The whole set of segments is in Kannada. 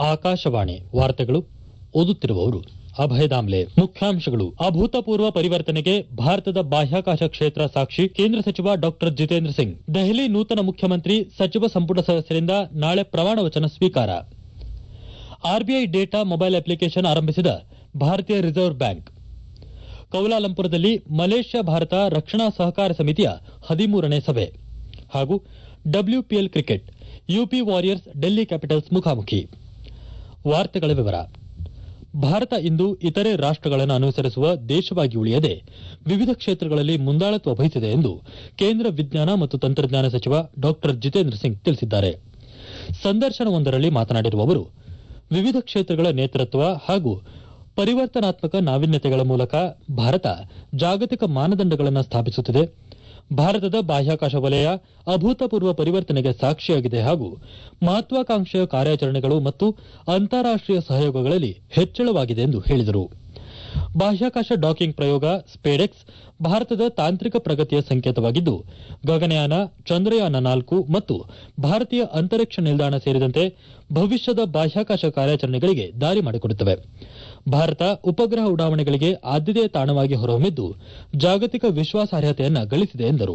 ಆಕಾಶವಾಣಿ ವಾರ್ತೆಗಳು ಓದುತ್ತಿರುವವರು ಅಭಯ ದಾಮ್ಲೆ ಮುಖ್ಯಾಂಶಗಳು ಅಭೂತಪೂರ್ವ ಪರಿವರ್ತನೆಗೆ ಭಾರತದ ಬಾಹ್ಯಾಕಾಶ ಕ್ಷೇತ್ರ ಸಾಕ್ಷಿ ಕೇಂದ್ರ ಸಚಿವ ಡಾಕ್ಟರ್ ಜಿತೇಂದ್ರ ಸಿಂಗ್ ದೆಹಲಿ ನೂತನ ಮುಖ್ಯಮಂತ್ರಿ ಸಚಿವ ಸಂಪುಟ ಸದಸ್ಯರಿಂದ ನಾಳೆ ಪ್ರಮಾಣ ವಚನ ಸ್ವೀಕಾರ ಆರ್ಬಿಐ ಡೇಟಾ ಮೊಬೈಲ್ ಅಪ್ಲಿಕೇಶನ್ ಆರಂಭಿಸಿದ ಭಾರತೀಯ ರಿಸರ್ವ್ ಬ್ಯಾಂಕ್ ಕೌಲಾಲಂಪುರದಲ್ಲಿ ಮಲೇಷ್ಯಾ ಭಾರತ ರಕ್ಷಣಾ ಸಹಕಾರ ಸಮಿತಿಯ ಹದಿಮೂರನೇ ಸಭೆ ಹಾಗೂ WPL cricket UP Warriors Delhi Capitals ಮುಖಾಮುಖಿ ವಾರ್ತೆಗಳ ವಿವರ ಭಾರತ ಇಂದು ಇತರೆ ರಾಷ್ಟಗಳನ್ನು ಅನುಸರಿಸುವ ದೇಶವಾಗಿ ಉಳಿಯದೆ ವಿವಿಧ ಕ್ಷೇತ್ರಗಳಲ್ಲಿ ಮುಂದಾಳತ್ವ ವಹಿಸಿದೆ ಎಂದು ಕೇಂದ್ರ ವಿಜ್ಞಾನ ಮತ್ತು ತಂತ್ರಜ್ಞಾನ ಸಚಿವ ಡಾಕ್ಟರ್ ಜಿತೇಂದ್ರ ಸಿಂಗ್ ತಿಳಿಸಿದ್ದಾರೆ ಸಂದರ್ಶನವೊಂದರಲ್ಲಿ ಮಾತನಾಡಿರುವ ಅವರು ವಿವಿಧ ಕ್ಷೇತ್ರಗಳ ನೇತೃತ್ವ ಹಾಗೂ ಪರಿವರ್ತನಾತ್ಮಕ ನಾವೀನ್ಯತೆಗಳ ಮೂಲಕ ಭಾರತ ಜಾಗತಿಕ ಮಾನದಂಡಗಳನ್ನು ಸ್ಥಾಪಿಸುತ್ತಿದೆ ಭಾರತದ ಬಾಹ್ಯಾಕಾಶ ವಲಯ ಅಭೂತಪೂರ್ವ ಪರಿವರ್ತನೆಗೆ ಸಾಕ್ಷಿಯಾಗಿದೆ ಹಾಗೂ ಮಹತ್ವಾಕಾಂಕ್ಷೆಯ ಕಾರ್ಯಾಚರಣೆಗಳು ಮತ್ತು ಅಂತಾರಾಷ್ಟೀಯ ಸಹಯೋಗಗಳಲ್ಲಿ ಹೆಚ್ಚಳವಾಗಿದೆ ಎಂದು ಹೇಳಿದರು ಬಾಹ್ಯಾಕಾಶ ಡಾಕಿಂಗ್ ಪ್ರಯೋಗ ಸ್ಪೇಡೆಕ್ಸ್ ಭಾರತದ ತಾಂತ್ರಿಕ ಪ್ರಗತಿಯ ಸಂಕೇತವಾಗಿದ್ದು ಗಗನಯಾನ ಚಂದ್ರಯಾನ ನಾಲ್ಕು ಮತ್ತು ಭಾರತೀಯ ಅಂತರಿಕ್ಷ ನಿಲ್ದಾಣ ಸೇರಿದಂತೆ ಭವಿಷ್ಯದ ಬಾಹ್ಯಾಕಾಶ ಕಾರ್ಯಾಚರಣೆಗಳಿಗೆ ದಾರಿ ಮಾಡಿಕೊಡುತ್ತವೆ ಭಾರತ ಉಪಗ್ರಹ ಉಡಾವಣೆಗಳಿಗೆ ಆದ್ಯತೆಯ ತಾಣವಾಗಿ ಹೊರಹೊಮ್ಮಿದ್ದು ಜಾಗತಿಕ ವಿಶ್ವಾಸಾರ್ಹತೆಯನ್ನು ಗಳಿಸಿದೆ ಎಂದರು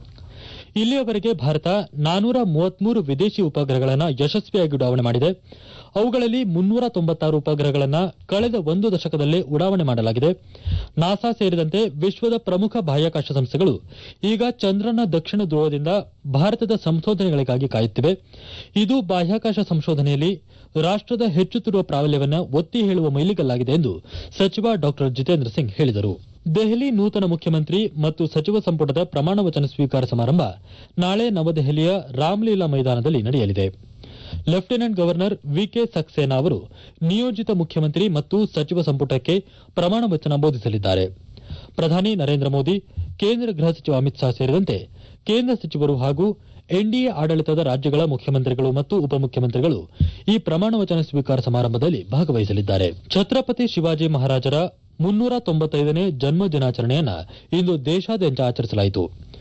ಇಲ್ಲಿಯವರೆಗೆ ಭಾರತ ನಾನೂರ ಮೂವತ್ಮೂರು ವಿದೇಶಿ ಉಪಗ್ರಹಗಳನ್ನು ಯಶಸ್ವಿಯಾಗಿ ಉಡಾವಣೆ ಮಾಡಿದೆ ಅವುಗಳಲ್ಲಿ ಮುನ್ನೂರ ತೊಂಬತ್ತಾರು ಉಪಗ್ರಹಗಳನ್ನು ಕಳೆದ ಒಂದು ದಶಕದಲ್ಲೇ ಉಡಾವಣೆ ಮಾಡಲಾಗಿದೆ ನಾಸಾ ಸೇರಿದಂತೆ ವಿಶ್ವದ ಪ್ರಮುಖ ಬಾಹ್ಯಾಕಾಶ ಸಂಸ್ಥೆಗಳು ಈಗ ಚಂದ್ರನ ದಕ್ಷಿಣ ಧ್ರುವದಿಂದ ಭಾರತದ ಸಂಶೋಧನೆಗಳಿಗಾಗಿ ಕಾಯುತ್ತಿವೆ ಇದು ಬಾಹ್ಯಾಕಾಶ ಸಂಶೋಧನೆಯಲ್ಲಿ ರಾಷ್ಟದ ಹೆಚ್ಚುತ್ತಿರುವ ಪ್ರಾಬಲ್ಯವನ್ನು ಒತ್ತಿ ಹೇಳುವ ಮೈಲಿಗಲ್ಲಾಗಿದೆ ಎಂದು ಸಚಿವ ಡಾಕ್ಟರ್ ಜಿತೇಂದ್ರ ಸಿಂಗ್ ಹೇಳಿದರು ದೆಹಲಿ ನೂತನ ಮುಖ್ಯಮಂತ್ರಿ ಮತ್ತು ಸಚಿವ ಸಂಪುಟದ ಪ್ರಮಾಣ ವಚನ ಸ್ವೀಕಾರ ಸಮಾರಂಭ ನಾಳೆ ನವದೆಹಲಿಯ ರಾಮ್ಲೀಲಾ ಮೈದಾನದಲ್ಲಿ ನಡೆಯಲಿದೆ ಲೆಫ್ಟಿನೆಂಟ್ ಗವರ್ನರ್ ವಿಕೆ ಸಕ್ಸೇನಾ ಅವರು ನಿಯೋಜಿತ ಮುಖ್ಯಮಂತ್ರಿ ಮತ್ತು ಸಚಿವ ಸಂಪುಟಕ್ಕೆ ಪ್ರಮಾಣ ವಚನ ಬೋಧಿಸಲಿದ್ದಾರೆ ಪ್ರಧಾನಿ ನರೇಂದ್ರ ಮೋದಿ ಕೇಂದ್ರ ಗೃಹ ಸಚಿವ ಅಮಿತ್ ಶಾ ಸೇರಿದಂತೆ ಕೇಂದ್ರ ಸಚಿವರು ಹಾಗೂ ಎನ್ಡಿಎ ಆಡಳಿತದ ರಾಜ್ಯಗಳ ಮುಖ್ಯಮಂತ್ರಿಗಳು ಮತ್ತು ಉಪಮುಖ್ಯಮಂತ್ರಿಗಳು ಈ ಪ್ರಮಾಣ ವಚನ ಸ್ವೀಕಾರ ಸಮಾರಂಭದಲ್ಲಿ ಭಾಗವಹಿಸಲಿದ್ದಾರೆ ಛತ್ರಪತಿ ಶಿವಾಜಿ ಮಹಾರಾಜರ ಮುನ್ನೂರ ತೊಂಬತ್ತೈದನೇ ಜನ್ಮ ದಿನಾಚರಣೆಯನ್ನ ಇಂದು ದೇಶಾದ್ಯಂತ ಆಚರಿಸಲಾಯಿತು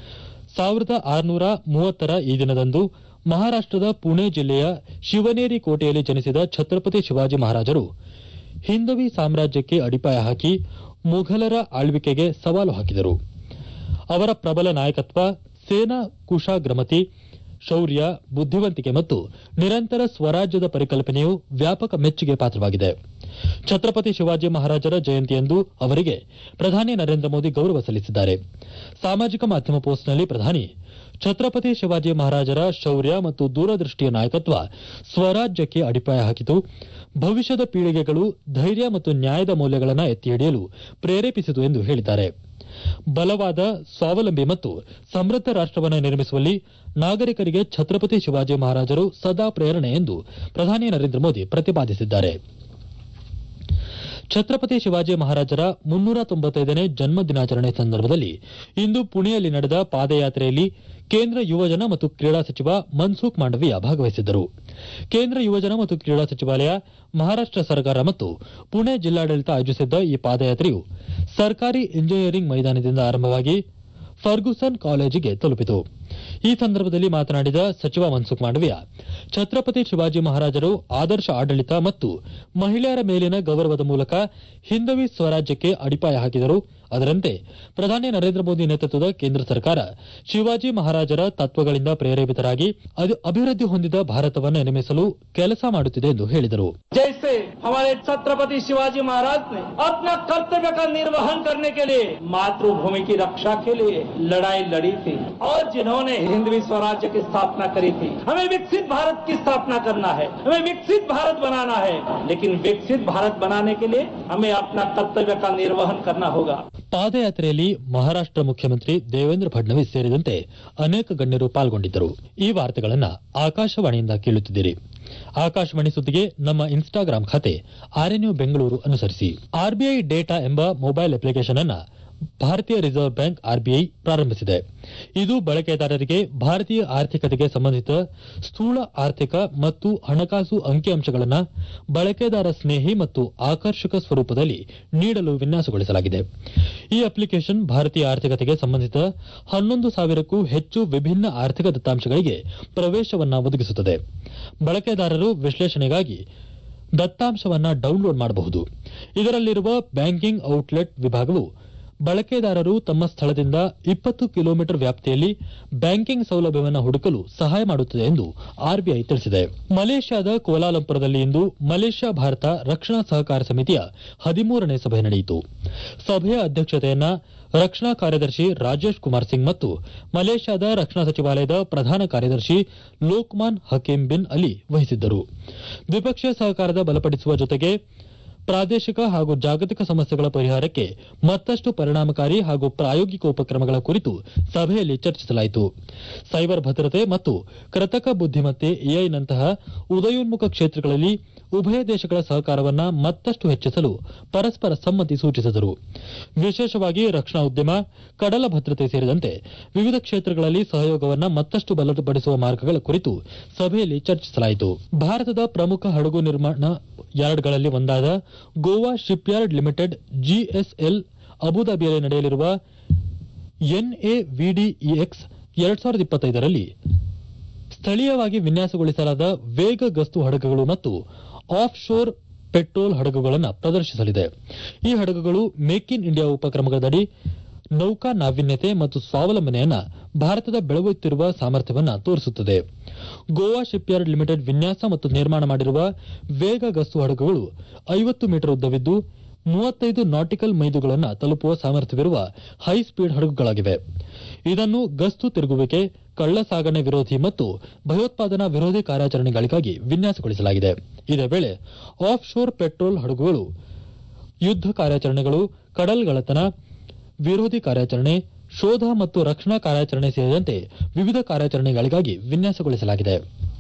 ಸಾವಿರದ ಆರುನೂರ ಮೂವತ್ತರ ಈ ದಿನದಂದು ಮಹಾರಾಷ್ಟದ ಪುಣೆ ಜಿಲ್ಲೆಯ ಶಿವನೇರಿ ಕೋಟೆಯಲ್ಲಿ ಜನಿಸಿದ ಛತ್ರಪತಿ ಶಿವಾಜಿ ಮಹಾರಾಜರು ಹಿಂದವಿ ಸಾಮ್ರಾಜ್ಯಕ್ಕೆ ಅಡಿಪಾಯ ಹಾಕಿ ಮುಘಲರ ಆಳ್ವಿಕೆಗೆ ಸವಾಲು ಹಾಕಿದರು ಅವರ ಪ್ರಬಲ ನಾಯಕತ್ವ ಸೇನಾ ಕುಶಾಗ್ರಮತಿ ಶೌರ್ಯ ಬುದ್ಧಿವಂತಿಕೆ ಮತ್ತು ನಿರಂತರ ಸ್ವರಾಜ್ಯದ ಪರಿಕಲ್ಪನೆಯು ವ್ಯಾಪಕ ಮೆಚ್ಚುಗೆ ಪಾತ್ರವಾಗಿದೆ ಛತ್ರಪತಿ ಶಿವಾಜಿ ಮಹಾರಾಜರ ಜಯಂತಿಯಂದು ಅವರಿಗೆ ಪ್ರಧಾನಿ ನರೇಂದ್ರ ಮೋದಿ ಗೌರವ ಸಲ್ಲಿಸಿದ್ದಾರೆ ಸಾಮಾಜಿಕ ಮಾಧ್ಯಮ ಪೋಸ್ಟ್ನಲ್ಲಿ ಪ್ರಧಾನಿ ಛತ್ರಪತಿ ಶಿವಾಜಿ ಮಹಾರಾಜರ ಶೌರ್ಯ ಮತ್ತು ದೂರದೃಷ್ಟಿಯ ನಾಯಕತ್ವ ಸ್ವರಾಜ್ಯಕ್ಕೆ ಅಡಿಪಾಯ ಹಾಕಿತು ಭವಿಷ್ಯದ ಪೀಳಿಗೆಗಳು ಧೈರ್ಯ ಮತ್ತು ನ್ಯಾಯದ ಮೌಲ್ಯಗಳನ್ನು ಎತ್ತಿ ಹಿಡಿಯಲು ಪ್ರೇರೇಪಿಸಿತು ಎಂದು ಹೇಳಿದ್ದಾರೆ ಬಲವಾದ ಸ್ವಾವಲಂಬಿ ಮತ್ತು ಸಮೃದ್ಧ ರಾಷ್ಟವನ್ನು ನಿರ್ಮಿಸುವಲ್ಲಿ ನಾಗರಿಕರಿಗೆ ಛತ್ರಪತಿ ಶಿವಾಜಿ ಮಹಾರಾಜರು ಸದಾ ಪ್ರೇರಣೆ ಎಂದು ಪ್ರಧಾನಿ ನರೇಂದ್ರ ಮೋದಿ ಪ್ರತಿಪಾದಿಸಿದ್ದಾರೆ ಛತ್ರಪತಿ ಶಿವಾಜಿ ಮಹಾರಾಜರ ಮುನ್ನೂರ ತೊಂಬತ್ತೈದನೇ ಜನ್ಮ ದಿನಾಚರಣೆ ಸಂದರ್ಭದಲ್ಲಿ ಇಂದು ಪುಣೆಯಲ್ಲಿ ನಡೆದ ಪಾದಯಾತ್ರೆಯಲ್ಲಿ ಕೇಂದ್ರ ಯುವಜನ ಮತ್ತು ಕ್ರೀಡಾ ಸಚಿವ ಮನ್ಸುಖ್ ಮಾಂಡವೀಯ ಭಾಗವಹಿಸಿದ್ದರು ಕೇಂದ್ರ ಯುವಜನ ಮತ್ತು ಕ್ರೀಡಾ ಸಚಿವಾಲಯ ಮಹಾರಾಷ್ಟ ಸರ್ಕಾರ ಮತ್ತು ಪುಣೆ ಜಿಲ್ಲಾಡಳಿತ ಆಯೋಜಿಸಿದ್ದ ಈ ಪಾದಯಾತ್ರೆಯು ಸರ್ಕಾರಿ ಇಂಜಿನಿಯರಿಂಗ್ ಮೈದಾನದಿಂದ ಆರಂಭವಾಗಿ ಫರ್ಗುಸನ್ ಕಾಲೇಜಿಗೆ ತಲುಪಿತು ಈ ಸಂದರ್ಭದಲ್ಲಿ ಮಾತನಾಡಿದ ಸಚಿವ ಮನ್ಸುಖ್ ಮಾಂಡವೀಯ ಛತ್ರಪತಿ ಶಿವಾಜಿ ಮಹಾರಾಜರು ಆದರ್ಶ ಆಡಳಿತ ಮತ್ತು ಮಹಿಳೆಯರ ಮೇಲಿನ ಗೌರವದ ಮೂಲಕ ಹಿಂದವಿ ಸ್ವರಾಜ್ಯಕ್ಕೆ ಅಡಿಪಾಯ ಹಾಕಿದರು ಅದರಂತೆ ಪ್ರಧಾನಿ ನರೇಂದ್ರ ಮೋದಿ ನೇತೃತ್ವದ ಕೇಂದ್ರ ಸರ್ಕಾರ ಶಿವಾಜಿ ಮಹಾರಾಜರ ತತ್ವಗಳಿಂದ ಪ್ರೇರೇಪಿತರಾಗಿ ಅದು ಅಭಿವೃದ್ಧಿ ಹೊಂದಿದ ಭಾರತವನ್ನು ನಿರ್ಮಿಸಲು ಕೆಲಸ ಮಾಡುತ್ತಿದೆ ಎಂದು ಹೇಳಿದರು जैसे हमारे छत्रपति शिवाजी महाराज ने अपना कर्तव्य का निर्वहन करने के लिए मातृभूमि की रक्षा के लिए लड़ाई लड़ी थी और जिन्होंने हिंदवी स्वराज्य की स्थापना करी थी हमें विकसित भारत की स्थापना करना है हमें विकसित भारत बनाना है लेकिन विकसित भारत बनाने के लिए हमें अपना कर्तव्य का निर्वहन करना होगा ಪಾದಯಾತ್ರೆಯಲ್ಲಿ ಮಹಾರಾಷ್ಟ ಮುಖ್ಯಮಂತ್ರಿ ದೇವೇಂದ್ರ ಫಡ್ನವೀಸ್ ಸೇರಿದಂತೆ ಅನೇಕ ಗಣ್ಯರು ಪಾಲ್ಗೊಂಡಿದ್ದರು ಈ ವಾರ್ತೆಗಳನ್ನ ಆಕಾಶವಾಣಿಯಿಂದ ಕೇಳುತ್ತಿದ್ದೀರಿ ಆಕಾಶವಾಣಿ ಸುದ್ದಿಗೆ ನಮ್ಮ ಇನ್ಸ್ಟಾಗ್ರಾಂ ಖಾತೆ ಆರ್ಎನ್ಯು ಬೆಂಗಳೂರು ಅನುಸರಿಸಿ ಆರ್ಬಿಐ ಡೇಟಾ ಎಂಬ ಮೊಬೈಲ್ ಅಪ್ಲಿಕೇಶನ್ ಅನ್ನ ಭಾರತೀಯ ರಿಸರ್ವ್ ಬ್ಯಾಂಕ್ ಆರ್ಬಿಐ ಪ್ರಾರಂಭಿಸಿದೆ ಇದು ಬಳಕೆದಾರರಿಗೆ ಭಾರತೀಯ ಆರ್ಥಿಕತೆಗೆ ಸಂಬಂಧಿತ ಸ್ಥೂಲ ಆರ್ಥಿಕ ಮತ್ತು ಹಣಕಾಸು ಅಂಕಿಅಂಶಗಳನ್ನು ಬಳಕೆದಾರ ಸ್ನೇಹಿ ಮತ್ತು ಆಕರ್ಷಕ ಸ್ವರೂಪದಲ್ಲಿ ನೀಡಲು ವಿನ್ಯಾಸಗೊಳಿಸಲಾಗಿದೆ ಈ ಅಪ್ಲಿಕೇಶನ್ ಭಾರತೀಯ ಆರ್ಥಿಕತೆಗೆ ಸಂಬಂಧಿತ ಹನ್ನೊಂದು ಸಾವಿರಕ್ಕೂ ಹೆಚ್ಚು ವಿಭಿನ್ನ ಆರ್ಥಿಕ ದತ್ತಾಂಶಗಳಿಗೆ ಪ್ರವೇಶವನ್ನು ಒದಗಿಸುತ್ತದೆ ಬಳಕೆದಾರರು ವಿಶ್ಲೇಷಣೆಗಾಗಿ ದತ್ತಾಂಶವನ್ನ ಡೌನ್ಲೋಡ್ ಮಾಡಬಹುದು ಇದರಲ್ಲಿರುವ ಬ್ಯಾಂಕಿಂಗ್ ಔಟ್ಲೆಟ್ ವಿಭಾಗವು ಬಳಕೆದಾರರು ತಮ್ಮ ಸ್ಥಳದಿಂದ ಇಪ್ಪತ್ತು ಕಿಲೋಮೀಟರ್ ವ್ಯಾಪ್ತಿಯಲ್ಲಿ ಬ್ಯಾಂಕಿಂಗ್ ಸೌಲಭ್ಯವನ್ನು ಹುಡುಕಲು ಸಹಾಯ ಮಾಡುತ್ತದೆ ಎಂದು ಆರ್ಬಿಐ ತಿಳಿಸಿದೆ ಮಲೇಷ್ಯಾದ ಕೋಲಾಲಂಪುರದಲ್ಲಿ ಇಂದು ಮಲೇಷ್ಯಾ ಭಾರತ ರಕ್ಷಣಾ ಸಹಕಾರ ಸಮಿತಿಯ ಹದಿಮೂರನೇ ಸಭೆ ನಡೆಯಿತು ಸಭೆಯ ಅಧ್ಯಕ್ಷತೆಯನ್ನ ರಕ್ಷಣಾ ಕಾರ್ಯದರ್ಶಿ ರಾಜೇಶ್ ಕುಮಾರ್ ಸಿಂಗ್ ಮತ್ತು ಮಲೇಷ್ಯಾದ ರಕ್ಷಣಾ ಸಚಿವಾಲಯದ ಪ್ರಧಾನ ಕಾರ್ಯದರ್ಶಿ ಲೋಕ್ಮಾನ್ ಹಕೀಂ ಬಿನ್ ಅಲಿ ವಹಿಸಿದ್ದರು ದ್ವಿಪಕ್ಷೀಯ ಸಹಕಾರದ ಬಲಪಡಿಸುವ ಜೊತೆಗೆ ಪ್ರಾದೇಶಿಕ ಹಾಗೂ ಜಾಗತಿಕ ಸಮಸ್ಯೆಗಳ ಪರಿಹಾರಕ್ಕೆ ಮತ್ತಷ್ಟು ಪರಿಣಾಮಕಾರಿ ಹಾಗೂ ಪ್ರಾಯೋಗಿಕ ಉಪಕ್ರಮಗಳ ಕುರಿತು ಸಭೆಯಲ್ಲಿ ಚರ್ಚಿಸಲಾಯಿತು ಸೈಬರ್ ಭದ್ರತೆ ಮತ್ತು ಕೃತಕ ಬುದ್ದಿಮತ್ತೆ ಎಐನಂತಹ ಉದಯೋನ್ಮುಖ ಕ್ಷೇತ್ರಗಳಲ್ಲಿ ಉಭಯ ದೇಶಗಳ ಸಹಕಾರವನ್ನ ಮತ್ತಷ್ಟು ಹೆಚ್ಚಿಸಲು ಪರಸ್ಪರ ಸಮ್ಮತಿ ಸೂಚಿಸಿದರು ವಿಶೇಷವಾಗಿ ರಕ್ಷಣಾ ಉದ್ಯಮ ಕಡಲ ಭದ್ರತೆ ಸೇರಿದಂತೆ ವಿವಿಧ ಕ್ಷೇತ್ರಗಳಲ್ಲಿ ಸಹಯೋಗವನ್ನ ಮತ್ತಷ್ಟು ಬಲಪಡಿಸುವ ಮಾರ್ಗಗಳ ಕುರಿತು ಸಭೆಯಲ್ಲಿ ಚರ್ಚಿಸಲಾಯಿತು ಭಾರತದ ಪ್ರಮುಖ ಹಡಗು ನಿರ್ಮಾಣ ಯಾರ್ಡ್ಗಳಲ್ಲಿ ಒಂದಾದ ಗೋವಾ ಶಿಪ್ಯಾರ್ಡ್ ಲಿಮಿಟೆಡ್ ಜಿಎಸ್ಎಲ್ ಅಬುದಾಬಿಯಲ್ಲಿ ನಡೆಯಲಿರುವ ಎನ್ಎವಿಡಿಇಎಕ್ಸ್ ಎರಡ್ ಸಾವಿರದ ಇಪ್ಪತ್ತೈದರಲ್ಲಿ ಸ್ಥಳೀಯವಾಗಿ ವಿನ್ಯಾಸಗೊಳಿಸಲಾದ ವೇಗ ಗಸ್ತು ಹಡಗುಗಳು ಮತ್ತು ಆಫ್ ಶೋರ್ ಪೆಟ್ರೋಲ್ ಹಡಗುಗಳನ್ನು ಪ್ರದರ್ಶಿಸಲಿದೆ ಈ ಹಡಗುಗಳು ಮೇಕ್ ಇನ್ ಇಂಡಿಯಾ ಉಪಕ್ರಮಗಳಡಿ ನೌಕಾ ನಾವೀನ್ಯತೆ ಮತ್ತು ಸ್ವಾವಲಂಬನೆಯನ್ನ ಭಾರತದ ಬೆಳೆಯುತ್ತಿರುವ ಸಾಮರ್ಥ್ಯವನ್ನ ತೋರಿಸುತ್ತದೆ ಗೋವಾ ಶಿಪ್ಯಾರ್ಡ್ ಲಿಮಿಟೆಡ್ ವಿನ್ಯಾಸ ಮತ್ತು ನಿರ್ಮಾಣ ಮಾಡಿರುವ ವೇಗ ಗಸ್ತು ಹಡಗುಗಳು ಐವತ್ತು ಮೀಟರ್ ಉದ್ದವಿದ್ದು ಮೂವತ್ತೈದು ನಾಟಿಕಲ್ ಮೈದುಗಳನ್ನು ತಲುಪುವ ಸಾಮರ್ಥ್ಯವಿರುವ ಹೈ ಸ್ಪೀಡ್ ಹಡಗುಗಳಾಗಿವೆ ಇದನ್ನು ಗಸ್ತು ತಿರುಗುವಿಕೆ ಕಳ್ಳ ಸಾಗಣೆ ವಿರೋಧಿ ಮತ್ತು ಭಯೋತ್ಪಾದನಾ ವಿರೋಧಿ ಕಾರ್ಯಾಚರಣೆಗಳಿಗಾಗಿ ವಿನ್ಯಾಸಗೊಳಿಸಲಾಗಿದೆ ಇದೇ ವೇಳೆ ಆಫ್ ಶೋರ್ ಪೆಟ್ರೋಲ್ ಹಡಗುಗಳು ಯುದ್ಧ ಕಾರ್ಯಾಚರಣೆಗಳು ಕಡಲ್ಗಳ್ಳತನ ವಿರೋಧಿ ಕಾರ್ಯಾಚರಣೆ ಶೋಧ ಮತ್ತು ರಕ್ಷಣಾ ಕಾರ್ಯಾಚರಣೆ ಸೇರಿದಂತೆ ವಿವಿಧ ಕಾರ್ಯಾಚರಣೆಗಳಿಗಾಗಿ ವಿನ್ಯಾಸಗೊಳಿಸಲಾಗಿದೆ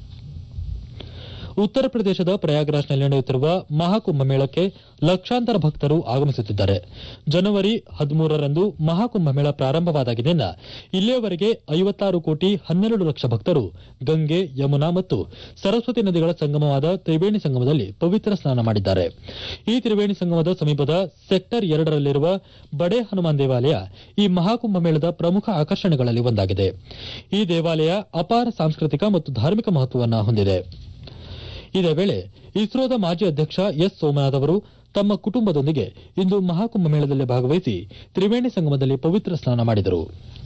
ಉತ್ತರ ಪ್ರದೇಶದ ಪ್ರಯಾಗ್ರಾಜ್ನಲ್ಲಿ ನಡೆಯುತ್ತಿರುವ ಮಹಾಕುಂಭಮೇಳಕ್ಕೆ ಲಕ್ಷಾಂತರ ಭಕ್ತರು ಆಗಮಿಸುತ್ತಿದ್ದಾರೆ ಜನವರಿ ಹದಿಮೂರರಂದು ಮಹಾಕುಂಭಮೇಳ ಪ್ರಾರಂಭವಾದಾಗಿನಿಂದ ಇಲ್ಲಿಯವರೆಗೆ ಐವತ್ತಾರು ಕೋಟಿ ಹನ್ನೆರಡು ಲಕ್ಷ ಭಕ್ತರು ಗಂಗೆ ಯಮುನಾ ಮತ್ತು ಸರಸ್ವತಿ ನದಿಗಳ ಸಂಗಮವಾದ ತ್ರಿವೇಣಿ ಸಂಗಮದಲ್ಲಿ ಪವಿತ್ರ ಸ್ನಾನ ಮಾಡಿದ್ದಾರೆ ಈ ತ್ರಿವೇಣಿ ಸಂಗಮದ ಸಮೀಪದ ಸೆಕ್ಟರ್ ಎರಡರಲ್ಲಿರುವ ಬಡೆ ಹನುಮಾನ್ ದೇವಾಲಯ ಈ ಮಹಾಕುಂಭಮೇಳದ ಪ್ರಮುಖ ಆಕರ್ಷಣೆಗಳಲ್ಲಿ ಒಂದಾಗಿದೆ ಈ ದೇವಾಲಯ ಅಪಾರ ಸಾಂಸ್ಕೃತಿಕ ಮತ್ತು ಧಾರ್ಮಿಕ ಮಹತ್ವವನ್ನು ಹೊಂದಿದೆ ಇದೇ ವೇಳೆ ಇಸ್ರೋದ ಮಾಜಿ ಅಧ್ಯಕ್ಷ ಎಸ್ ಸೋಮನಾಥ್ ಅವರು ತಮ್ಮ ಕುಟುಂಬದೊಂದಿಗೆ ಇಂದು ಮಹಾಕುಂಭಮೇಳದಲ್ಲಿ ಭಾಗವಹಿಸಿ ತ್ರಿವೇಣಿ ಸಂಗಮದಲ್ಲಿ ಪವಿತ್ರ ಸ್ನಾನ ಮಾಡಿದರು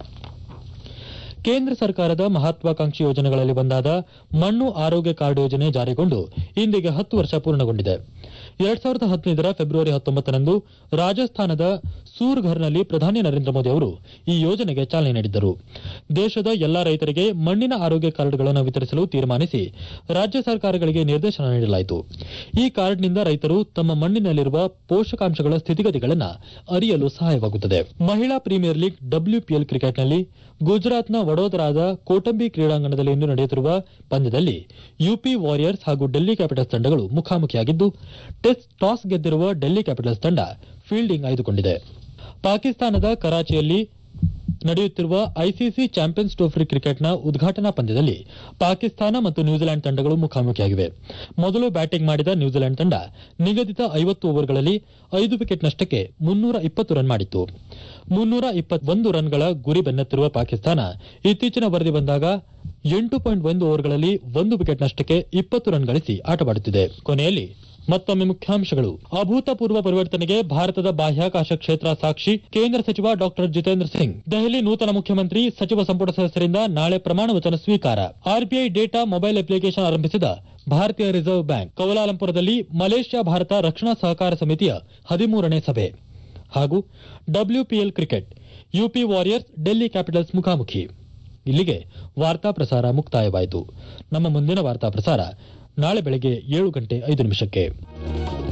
ಕೇಂದ್ರ ಸರ್ಕಾರದ ಮಹತ್ವಾಕಾಂಕ್ಷಿ ಯೋಜನೆಗಳಲ್ಲಿ ಒಂದಾದ ಮಣ್ಣು ಆರೋಗ್ಯ ಕಾರ್ಡ್ ಯೋಜನೆ ಜಾರಿಗೊಂಡು ಇಂದಿಗೆ ಹತ್ತು ವರ್ಷ ಪೂರ್ಣಗೊಂಡಿದೆ ಎರಡ್ ಸಾವಿರದ ಹದಿನೈದರ ಫೆಬ್ರವರಿ ಹತ್ತೊಂಬತ್ತರಂದು ರಾಜಸ್ಥಾನದ ಸೂರ್ಘರ್ನಲ್ಲಿ ಪ್ರಧಾನಿ ನರೇಂದ್ರ ಮೋದಿ ಅವರು ಈ ಯೋಜನೆಗೆ ಚಾಲನೆ ನೀಡಿದ್ದರು ದೇಶದ ಎಲ್ಲಾ ರೈತರಿಗೆ ಮಣ್ಣಿನ ಆರೋಗ್ಯ ಕಾರ್ಡ್ಗಳನ್ನು ವಿತರಿಸಲು ತೀರ್ಮಾನಿಸಿ ರಾಜ್ಯ ಸರ್ಕಾರಗಳಿಗೆ ನಿರ್ದೇಶನ ನೀಡಲಾಯಿತು ಈ ಕಾರ್ಡ್ನಿಂದ ರೈತರು ತಮ್ಮ ಮಣ್ಣಿನಲ್ಲಿರುವ ಪೋಷಕಾಂಶಗಳ ಸ್ಥಿತಿಗತಿಗಳನ್ನು ಅರಿಯಲು ಸಹಾಯವಾಗುತ್ತದೆ ಮಹಿಳಾ ಪ್ರೀಮಿಯರ್ ಲೀಗ್ ಡಬ್ಲ್ಯೂಪಿಎಲ್ ಕ್ರಿಕೆಟ್ನಲ್ಲಿ ಗುಜರಾತ್ನ ವಡೋದರಾದ ಕೋಟಂಬಿ ಕ್ರೀಡಾಂಗಣದಲ್ಲಿ ಇಂದು ನಡೆಯುತ್ತಿರುವ ಪಂದ್ಯದಲ್ಲಿ ಯುಪಿ ವಾರಿಯರ್ಸ್ ಹಾಗೂ ಡೆಲ್ಲಿ ಕ್ಯಾಪಿಟಲ್ಸ್ ತಂಡಗಳು ಮುಖಾಮುಖಿಯಾಗಿದ್ದು ಟೆಸ್ಟ್ ಟಾಸ್ ಗೆದ್ದಿರುವ ಡೆಲ್ಲಿ ಕ್ಯಾಪಿಟಲ್ಸ್ ತಂಡ ಫೀಲ್ಡಿಂಗ್ ಆಯ್ದುಕೊಂಡಿದೆ ಪಾಕಿಸ್ತಾನದ ಕರಾಚಿಯಲ್ಲಿ ನಡೆಯುತ್ತಿರುವ ಐಸಿಸಿ ಚಾಂಪಿಯನ್ಸ್ ಟ್ರೋಫಿ ಕ್ರಿಕೆಟ್ನ ಉದ್ಘಾಟನಾ ಪಂದ್ಯದಲ್ಲಿ ಪಾಕಿಸ್ತಾನ ಮತ್ತು ನ್ಯೂಜಿಲೆಂಡ್ ತಂಡಗಳು ಮುಖಾಮುಖಿಯಾಗಿವೆ ಮೊದಲು ಬ್ಯಾಟಿಂಗ್ ಮಾಡಿದ ನ್ಯೂಜಿಲೆಂಡ್ ತಂಡ ನಿಗದಿತ ಐವತ್ತು ಓವರ್ಗಳಲ್ಲಿ ಐದು ವಿಕೆಟ್ ನಷ್ಟಕ್ಕೆ ಮುನ್ನೂರ ಇಪ್ಪತ್ತು ರನ್ ಮಾಡಿತ್ತು ಮುನ್ನೂರ ಇಪ್ಪತ್ತೊಂದು ರನ್ಗಳ ಗುರಿ ಬೆನ್ನತ್ತಿರುವ ಪಾಕಿಸ್ತಾನ ಇತ್ತೀಚಿನ ವರದಿ ಬಂದಾಗ ಎಂಟು ಪಾಯಿಂಟ್ ಒಂದು ಓವರ್ಗಳಲ್ಲಿ ಒಂದು ವಿಕೆಟ್ ನಷ್ಟಕ್ಕೆ ಇಪ್ಪತ್ತು ರನ್ ಗಳಿಸಿ ಆಟವಾಡುತ್ತಿದೆ ಕೊನೆಯಲ್ಲಿ ಮತ್ತೊಮ್ಮೆ ಮುಖ್ಯಾಂಶಗಳು ಅಭೂತಪೂರ್ವ ಪರಿವರ್ತನೆಗೆ ಭಾರತದ ಬಾಹ್ಯಾಕಾಶ ಕ್ಷೇತ್ರ ಸಾಕ್ಷಿ ಕೇಂದ್ರ ಸಚಿವ ಡಾಕ್ಟರ್ ಜಿತೇಂದ್ರ ಸಿಂಗ್ ದೆಹಲಿ ನೂತನ ಮುಖ್ಯಮಂತ್ರಿ ಸಚಿವ ಸಂಪುಟ ಸದಸ್ಯರಿಂದ ನಾಳೆ ಪ್ರಮಾಣ ವಚನ ಸ್ವೀಕಾರ ಆರ್ಬಿಐ ಡೇಟಾ ಮೊಬೈಲ್ ಅಪ್ಲಿಕೇಶನ್ ಆರಂಭಿಸಿದ ಭಾರತೀಯ ರಿಸರ್ವ್ ಬ್ಯಾಂಕ್ ಕೌಲಾಲಂಪುರದಲ್ಲಿ ಮಲೇಷ್ಯಾ ಭಾರತ ರಕ್ಷಣಾ ಸಹಕಾರ ಸಮಿತಿಯ ಹದಿಮೂರನೇ ಸಭೆ ಹಾಗೂ WPL cricket UP Warriors Delhi Capitals ಮುಖಾಮುಖಿ ಇಲ್ಲಿಗೆ ವಾರ್ತಾ ಪ್ರಸಾರ ಮುಕ್ತಾಯವಾಯಿತು ನಮ್ಮ ಮುಂದಿನ ವಾರ್ತಾ ಪ್ರಸಾರ ನಾಳೆ ಬೆಳಗ್ಗೆ ಏಳು ಗಂಟೆ ಐದು ನಿಮಿಷಕ್ಕೆ